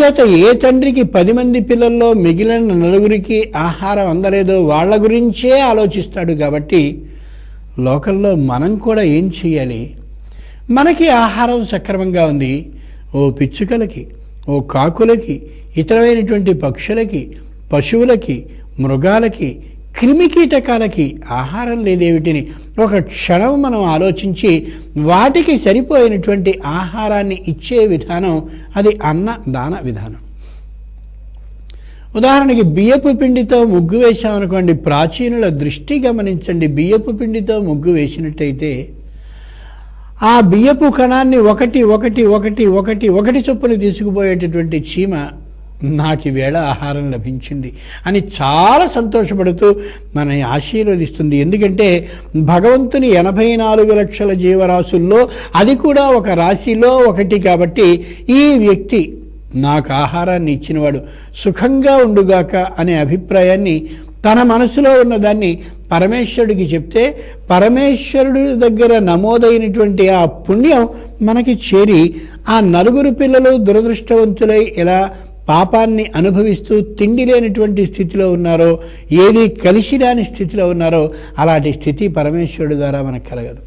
అంచేత ఏ తండ్రికి పది మంది పిల్లల్లో మిగిలిన నలుగురికి ఆహారం అందలేదో వాళ్ళ గురించే ఆలోచిస్తాడు కాబట్టి లోకల్లో మనం కూడా ఏం చేయాలి మనకి ఆహారం సక్రమంగా ఉంది ఓ పిచ్చుకలకి ఓ కాకులకి ఇతరమైనటువంటి పక్షులకి పశువులకి మృగాలకి క్రిమికీటకాలకి ఆహారం లేదేమిటిని ఒక క్షణం మనం ఆలోచించి వాటికి సరిపోయినటువంటి ఆహారాన్ని ఇచ్చే విధానం అది అన్న దాన విధానం ఉదాహరణకి బియ్యపు పిండితో ముగ్గు వేశామనుకోండి ప్రాచీనుల దృష్టి గమనించండి బియ్యపు పిండితో ముగ్గు వేసినట్టయితే ఆ బియ్యపు కణాన్ని ఒకటి ఒకటి ఒకటి ఒకటి ఒకటి చొప్పున తీసుకుపోయేటటువంటి చీమ నాకు ఈవేళ ఆహారం లభించింది అని చాలా సంతోషపడుతూ మనని ఆశీర్వదిస్తుంది ఎందుకంటే భగవంతుని ఎనభై నాలుగు లక్షల జీవరాశుల్లో అది కూడా ఒక రాశిలో ఒకటి కాబట్టి ఈ వ్యక్తి నాకు ఆహారాన్ని ఇచ్చినవాడు సుఖంగా ఉండుగాక అనే అభిప్రాయాన్ని తన మనసులో ఉన్నదాన్ని పరమేశ్వరుడికి చెప్తే పరమేశ్వరుడి దగ్గర నమోదైనటువంటి ఆ పుణ్యం మనకి చేరి ఆ నలుగురు పిల్లలు దురదృష్టవంతులై ఎలా పాపాన్ని అనుభవిస్తూ తిండి లేనటువంటి స్థితిలో ఉన్నారో ఏది కలిసి రాని స్థితిలో ఉన్నారో అలాంటి స్థితి పరమేశ్వరుడి ద్వారా మనకు కలగదు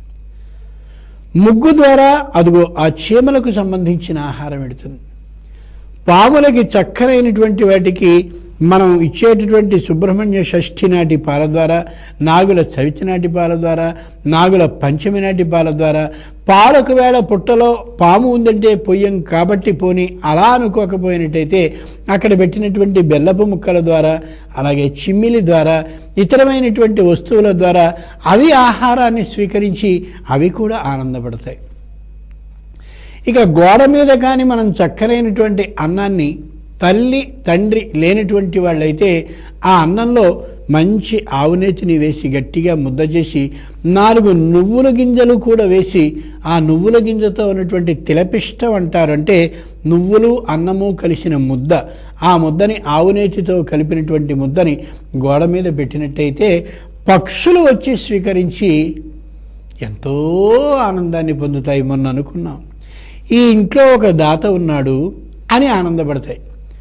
ముగ్గు ద్వారా అదిగో ఆ చీమలకు సంబంధించిన ఆహారం పెడుతుంది పాములకి చక్కనైనటువంటి వాటికి మనం ఇచ్చేటటువంటి సుబ్రహ్మణ్య షష్ఠి నాటి పాల ద్వారా నాగుల చవితి నాటి పాల ద్వారా నాగుల పంచమి నాటి పాల ద్వారా పాలకు వేళ పుట్టలో పాము ఉందంటే పొయ్యం కాబట్టి పోని అలా అనుకోకపోయినట్టయితే అక్కడ పెట్టినటువంటి బెల్లపు ముక్కల ద్వారా అలాగే చిమ్మిలి ద్వారా ఇతరమైనటువంటి వస్తువుల ద్వారా అవి ఆహారాన్ని స్వీకరించి అవి కూడా ఆనందపడతాయి ఇక గోడ మీద కానీ మనం చక్కనైనటువంటి అన్నాన్ని తల్లి తండ్రి లేనటువంటి వాళ్ళైతే ఆ అన్నంలో మంచి ఆవునేతిని వేసి గట్టిగా ముద్ద చేసి నాలుగు నువ్వుల గింజలు కూడా వేసి ఆ నువ్వుల గింజతో ఉన్నటువంటి తిలపిష్టం అంటారంటే నువ్వులు అన్నము కలిసిన ముద్ద ఆ ముద్దని ఆవునేతితో కలిపినటువంటి ముద్దని గోడ మీద పెట్టినట్టయితే పక్షులు వచ్చి స్వీకరించి ఎంతో ఆనందాన్ని పొందుతాయి మొన్న అనుకున్నాం ఈ ఇంట్లో ఒక దాత ఉన్నాడు అని ఆనందపడతాయి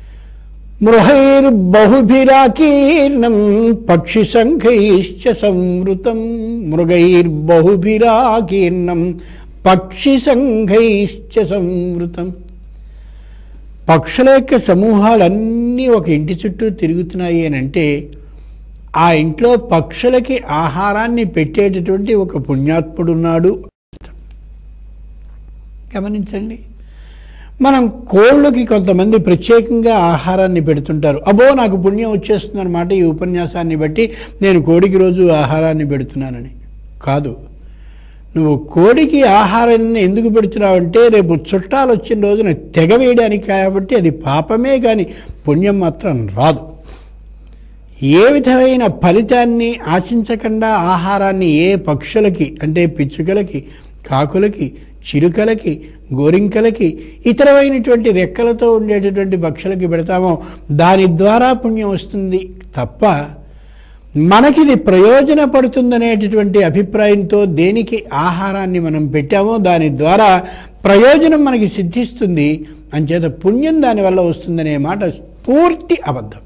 మృగైర్బహుభిరాకీర్ణం పక్షి సంఘైశ్చ సంవృతం మృగైర్బహుభిరాకీర్ణం పక్షి సంఘైశ్చ సంవృతం పక్షుల యొక్క సమూహాలన్నీ ఒక ఇంటి చుట్టూ తిరుగుతున్నాయి అని అంటే ఆ ఇంట్లో పక్షులకి ఆహారాన్ని పెట్టేటటువంటి ఒక పుణ్యాత్ముడు ఉన్నాడు గమనించండి మనం కోళ్ళకి కొంతమంది ప్రత్యేకంగా ఆహారాన్ని పెడుతుంటారు అబో నాకు పుణ్యం వచ్చేస్తుంది అనమాట ఈ ఉపన్యాసాన్ని బట్టి నేను కోడికి రోజు ఆహారాన్ని పెడుతున్నానని కాదు నువ్వు కోడికి ఆహారాన్ని ఎందుకు పెడుతున్నావంటే రేపు చుట్టాలు వచ్చిన రోజున తెగ వేయడానికి కాబట్టి అది పాపమే కానీ పుణ్యం మాత్రం రాదు ఏ విధమైన ఫలితాన్ని ఆశించకుండా ఆహారాన్ని ఏ పక్షులకి అంటే పిచ్చుకలకి కాకులకి చిలుకలకి గోరింకలకి ఇతరమైనటువంటి రెక్కలతో ఉండేటటువంటి పక్షులకి పెడతామో దాని ద్వారా పుణ్యం వస్తుంది తప్ప మనకిది ప్రయోజనపడుతుందనేటటువంటి అభిప్రాయంతో దేనికి ఆహారాన్ని మనం పెట్టామో దాని ద్వారా ప్రయోజనం మనకి సిద్ధిస్తుంది అంచేత పుణ్యం దానివల్ల వస్తుందనే మాట పూర్తి అబద్ధం